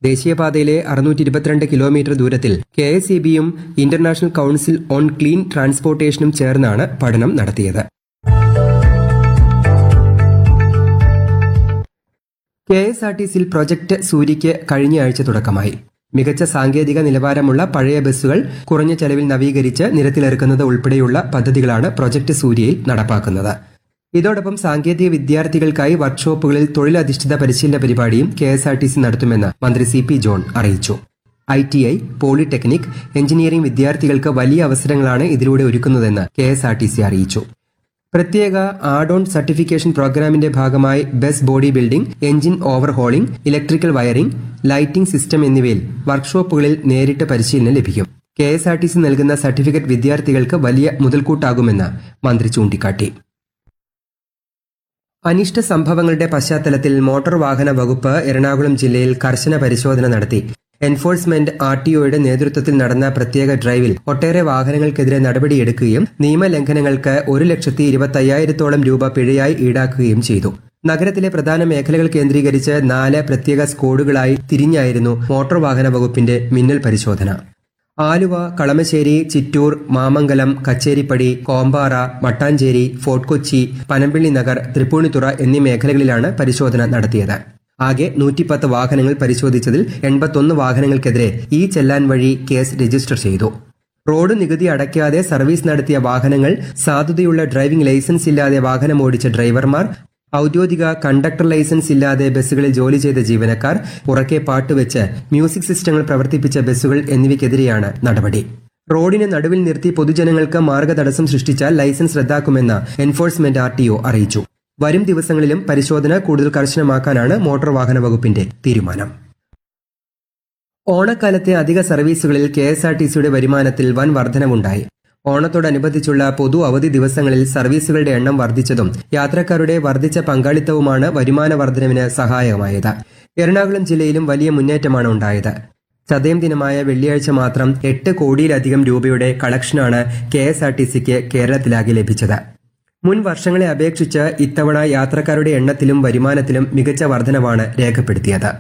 ദേശീയപാതയിലെ അറുന്നൂറ്റി ഇരുപത്തിരണ്ട് കിലോമീറ്റർ ദൂരത്തിൽ കെ എസ് ഇ ബിയും ഇന്റർനാഷണൽ കൌൺസിൽ ഓൺ ക്ലീൻ ട്രാൻസ്പോർട്ടേഷനും ചേർന്നാണ് പഠനം നടത്തിയത് കെ എസ് ആർ ടി സിയിൽ പ്രൊജക്ട് സൂര്യയ്ക്ക് കഴിഞ്ഞയാഴ്ച തുടക്കമായി മികച്ച സാങ്കേതിക നിലവാരമുള്ള പഴയ ബസ്സുകൾ കുറഞ്ഞ ചെലവിൽ നവീകരിച്ച് നിരത്തിലിറക്കുന്നത് ഉൾപ്പെടെയുള്ള പദ്ധതികളാണ് പ്രൊജക്ട് സൂര്യയിൽ നടപ്പാക്കുന്നത് ഇതോടൊപ്പം സാങ്കേതിക വിദ്യാർത്ഥികൾക്കായി വർക്ക്ഷോപ്പുകളിൽ തൊഴിലധിഷ്ഠിത പരിശീലന പരിപാടിയും K S R T C നടത്തുമെന്ന് മന്ത്രി സി പി ജോൺ അറിയിച്ചു I T I polytechnic engineering വിദ്യാർത്ഥികൾക്ക് വലിയ അവസരങ്ങളാണ് ഇതിലൂടെ ഒരുക്കുന്നതെന്ന് K S R T C അറിയിച്ചു പ്രത്യേക ആഡ് ഓൺ സർട്ടിഫിക്കേഷൻ പ്രോഗ്രാമിന്റെ ഭാഗമായി bus body building engine overhauling electrical wiring lighting system എന്നിവയിൽ വർക്ക്ഷോപ്പുകളിൽ നേരിട്ട് പരിശീലനം ലഭിക്കും K S R T C നൽകുന്ന സർട്ടിഫിക്കറ്റ് വിദ്യാർത്ഥികൾക്ക് വലിയ മുതൽക്കൂട്ടാകുമെന്ന് മന്ത്രി ചൂണ്ടിക്കാട്ടി അനിഷ്ട സംഭവങ്ങളുടെ പശ്ചാത്തലത്തിൽ മോട്ടോർ വാഹന വകുപ്പ് എറണാകുളം ജില്ലയിൽ കർശന പരിശോധന നടത്തി എൻഫോഴ്സ്മെന്റ് ആർ ടി ഒയുടെ നേതൃത്വത്തിൽ നടന്ന പ്രത്യേക ഡ്രൈവിൽ ഒട്ടേറെ വാഹനങ്ങൾക്കെതിരെ നടപടിയെടുക്കുകയും നിയമലംഘനങ്ങൾക്ക് ഒരു ലക്ഷത്തി ഇരുപത്തയ്യായിരത്തോളം രൂപ പിഴയായി ഈടാക്കുകയും ചെയ്തു നഗരത്തിലെ പ്രധാന മേഖലകൾ കേന്ദ്രീകരിച്ച് നാല് പ്രത്യേക സ്ക്വാഡുകളായി തിരിഞ്ഞായിരുന്നു മോട്ടോർ വാഹന വകുപ്പിന്റെ മിന്നൽ പരിശോധന ആലുവ കളമശ്ശേരി ചിറ്റൂർ മാമംഗലം കച്ചേരിപ്പടി കോമ്പാറ മട്ടാഞ്ചേരി ഫോർട്ട് കൊച്ചി പനമ്പിള്ളി നഗർ തൃപ്പൂണിത്തുറ എന്നീ മേഖലകളിലാണ് പരിശോധന നടത്തിയത് ആകെ നൂറ്റിപ്പത്ത് വാഹനങ്ങൾ പരിശോധിച്ചതിൽ എൺപത്തൊന്ന് വാഹനങ്ങൾക്കെതിരെ ഈ ചെല്ലാൻ വഴി കേസ് രജിസ്റ്റർ ചെയ്തു റോഡ് നികുതി അടയ്ക്കാതെ സർവീസ് നടത്തിയ വാഹനങ്ങൾ സാധുതയുള്ള ഡ്രൈവിംഗ് ലൈസൻസ് ഇല്ലാതെ വാഹനമോടിച്ച ഡ്രൈവർമാർ ഔദ്യോഗിക കണ്ടക്ടർ ലൈസൻസ് ഇല്ലാതെ ബസ്സുകളിൽ ജോലി ചെയ്ത ജീവനക്കാർ ഉറക്കെ പാട്ടുവെച്ച് മ്യൂസിക് സിസ്റ്റങ്ങൾ പ്രവർത്തിപ്പിച്ച ബസ്സുകൾ എന്നിവയ്ക്കെതിരെയാണ് നടപടി റോഡിന് നടുവിൽ നിർത്തി പൊതുജനങ്ങൾക്ക് മാർഗതടസ്സം സൃഷ്ടിച്ചാൽ ലൈസൻസ് റദ്ദാക്കുമെന്ന് എൻഫോഴ്സ്മെന്റ് ആർ അറിയിച്ചു വരും ദിവസങ്ങളിലും പരിശോധന കൂടുതൽ കർശനമാക്കാനാണ് മോട്ടോർ വാഹന വകുപ്പിന്റെ തീരുമാനം ഓണക്കാലത്തെ അധിക സർവീസുകളിൽ കെ എസ് ആർ ടി സിയുടെ വരുമാനത്തിൽ വൻ വർധനവുണ്ടായി ഓണത്തോടനുബന്ധിച്ചുള്ള പൊതു അവധി ദിവസങ്ങളിൽ സർവീസുകളുടെ എണ്ണം വർദ്ധിച്ചതും യാത്രക്കാരുടെ വർദ്ധിച്ച പങ്കാളിത്തവുമാണ് വരുമാന വർധനവിന് സഹായകമായത് എറണാകുളം ജില്ലയിലും വലിയ മുന്നേറ്റമാണ് ഉണ്ടായത് ചതയം ദിനമായ വെള്ളിയാഴ്ച മാത്രം എട്ട് കോടിയിലധികം രൂപയുടെ കളക്ഷനാണ് കെ എസ് ആർ ടി സിക്ക് കേരളത്തിലാകെ ലഭിച്ചത് മുൻ വർഷങ്ങളെ അപേക്ഷിച്ച് ഇത്തവണ യാത്രക്കാരുടെ എണ്ണത്തിലും വരുമാനത്തിലും മികച്ച വർധനവാണ് രേഖപ്പെടുത്തിയത്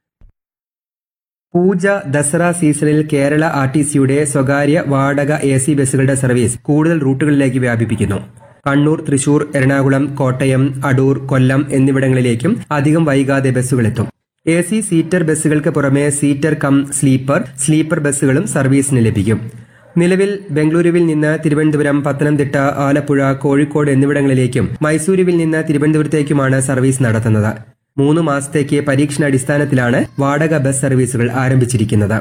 പൂജ ദസറ സീസണിൽ കേരള ആർ ടി സിയുടെ സ്വകാര്യ വാടക എ സി ബസ്സുകളുടെ സർവീസ് കൂടുതൽ റൂട്ടുകളിലേക്ക് വ്യാപിപ്പിക്കുന്നു കണ്ണൂർ തൃശൂർ എറണാകുളം കോട്ടയം അടൂർ കൊല്ലം എന്നിവിടങ്ങളിലേക്കും അധികം വൈകാതെ ബസ്സുകളെത്തും എ സി സീറ്റർ ബസ്സുകൾക്ക് പുറമെ സീറ്റർ കം സ്ലീപ്പർ സ്ലീപ്പർ ബസ്സുകളും സർവീസിന് ലഭിക്കും നിലവിൽ ബംഗളൂരുവിൽ നിന്ന് തിരുവനന്തപുരം പത്തനംതിട്ട ആലപ്പുഴ കോഴിക്കോട് എന്നിവിടങ്ങളിലേക്കും മൈസൂരുവിൽ നിന്ന് തിരുവനന്തപുരത്തേക്കുമാണ് സർവീസ് നടത്തുന്നത് മൂന്ന് മാസത്തേക്ക് പരീക്ഷണാടിസ്ഥാനത്തിലാണ് വാടക ബസ് സർവീസുകൾ ആരംഭിച്ചിരിക്കുന്നത്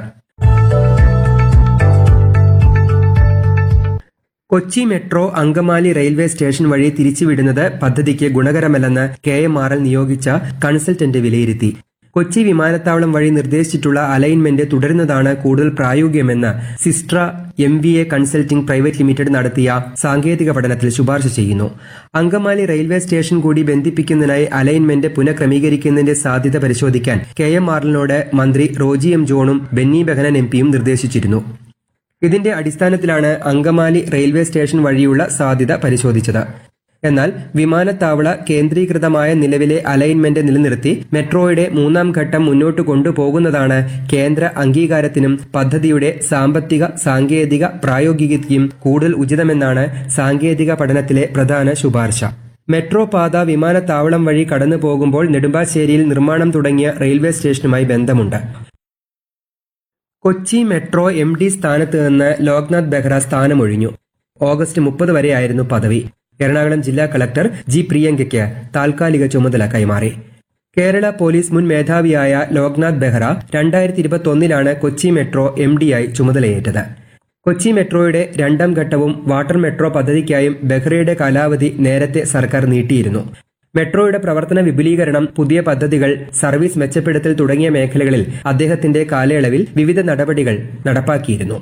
Kochi metro Angamaly railway station വഴി തിരിച്ചുവിടുന്നത് പദ്ധതിക്ക് ഗുണകരമല്ലെന്ന് കെ എം ആർ എൽ നിയോഗിച്ച കൺസൾട്ടന്റ് വിലയിരുത്തി കൊച്ചി വിമാനത്താവളം വഴി നിർദ്ദേശിച്ചിട്ടുള്ള അലൈൻമെന്റ് തുടരുന്നതാണ് കൂടുതൽ പ്രായോഗികമെന്ന് Systra M V A consulting private limited നടത്തിയ സാങ്കേതിക പഠനത്തിൽ ശുപാർശ ചെയ്യുന്നു അങ്കമാലി റെയിൽവേ സ്റ്റേഷൻ കൂടി ബന്ധിപ്പിക്കുന്നതിനായി അലൈൻമെന്റ് പുനഃക്രമീകരിക്കുന്നതിന്റെ സാധ്യത പരിശോധിക്കാൻ കെ എം ആറിനോട് മന്ത്രി റോജി എം ജോണും ബെന്നി ബെഹനൻ എം പിയും നിർദ്ദേശിച്ചിരുന്നു ഇതിന്റെ അടിസ്ഥാനത്തിലാണ് അങ്കമാലി റെയിൽവേ സ്റ്റേഷൻ വഴിയുള്ള സാധ്യത പരിശോധിച്ചത് എന്നാൽ വിമാനത്താവള കേന്ദ്രീകൃതമായ നിലവിലെ അലൈൻമെന്റ് നിലനിർത്തി മെട്രോയുടെ മൂന്നാം ഘട്ടം മുന്നോട്ട് കൊണ്ടുപോകുന്നതാണ് കേന്ദ്ര അംഗീകാരത്തിനും പദ്ധതിയുടെ സാമ്പത്തിക സാങ്കേതിക പ്രായോഗികതയ്ക്കും കൂടുതൽ ഉചിതമെന്നാണ് സാങ്കേതിക പഠനത്തിലെ പ്രധാന ശുപാർശ മെട്രോ പാത വിമാനത്താവളം വഴി കടന്നു പോകുമ്പോൾ നെടുമ്പാശ്ശേരിയിൽ നിർമ്മാണം തുടങ്ങിയ റെയിൽവേ സ്റ്റേഷനുമായി ബന്ധമുണ്ട് കൊച്ചി മെട്രോ എം ഡി സ്ഥാനത്ത് നിന്ന് ലോക്നാഥ് ബെഹ്റ സ്ഥാനമൊഴിഞ്ഞു ഓഗസ്റ്റ് മുപ്പത് വരെയായിരുന്നു പദവി എറണാകുളം ജില്ലാ കളക്ടർ ജി പ്രിയങ്കയ്ക്ക് താൽക്കാലിക ചുമതല കൈമാറി കേരള പോലീസ് മുൻ മേധാവിയായ ലോക്നാഥ് ബെഹ്റ രണ്ടായിരത്തി ഇരുപത്തൊന്നിലാണ് കൊച്ചി മെട്രോ എം ഡിയായി ചുമതലയേറ്റത് കൊച്ചി മെട്രോയുടെ രണ്ടാം ഘട്ടവും വാട്ടർ മെട്രോ പദ്ധതിക്കായും ബെഹ്റയുടെ കാലാവധി നേരത്തെ സർക്കാർ നീട്ടിയിരുന്നു മെട്രോയുടെ പ്രവർത്തന വിപുലീകരണം പുതിയ പദ്ധതികൾ സർവീസ് മെച്ചപ്പെടുത്തൽ തുടങ്ങിയ മേഖലകളിൽ അദ്ദേഹത്തിന്റെ കാലയളവിൽ വിവിധ നടപടികൾ നടപ്പാക്കിയിരുന്നു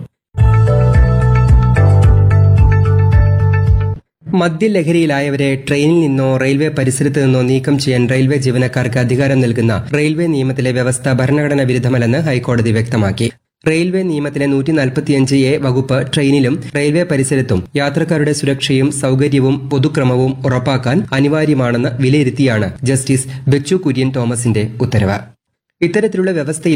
മദ്യലഹരിയിലായവരെ ട്രെയിനിൽ നിന്നോ റെയിൽവേ പരിസരത്ത് നിന്നോ നീക്കം ചെയ്യാൻ റെയിൽവേ ജീവനക്കാർക്ക് അധികാരം നൽകുന്ന റെയിൽവേ നിയമത്തിലെ വ്യവസ്ഥ ഭരണഘടനാ വിരുദ്ധമല്ലെന്ന് ഹൈക്കോടതി വ്യക്തമാക്കി റെയിൽവേ നിയമത്തിലെ നൂറ്റി നാൽപ്പത്തിയഞ്ച് എ വകുപ്പ് ട്രെയിനിലും റെയിൽവേ പരിസരത്തും യാത്രക്കാരുടെ സുരക്ഷയും സൌകര്യവും പൊതുക്രമവും ഉറപ്പാക്കാൻ അനിവാര്യമാണെന്ന് വിലയിരുത്തിയാണ് ജസ്റ്റിസ് ബെച്ചു കുര്യൻ തോമസിന്റെ ഉത്തരവ് ഇത്തരത്തിലുള്ള വ്യവസ്ഥയിൽ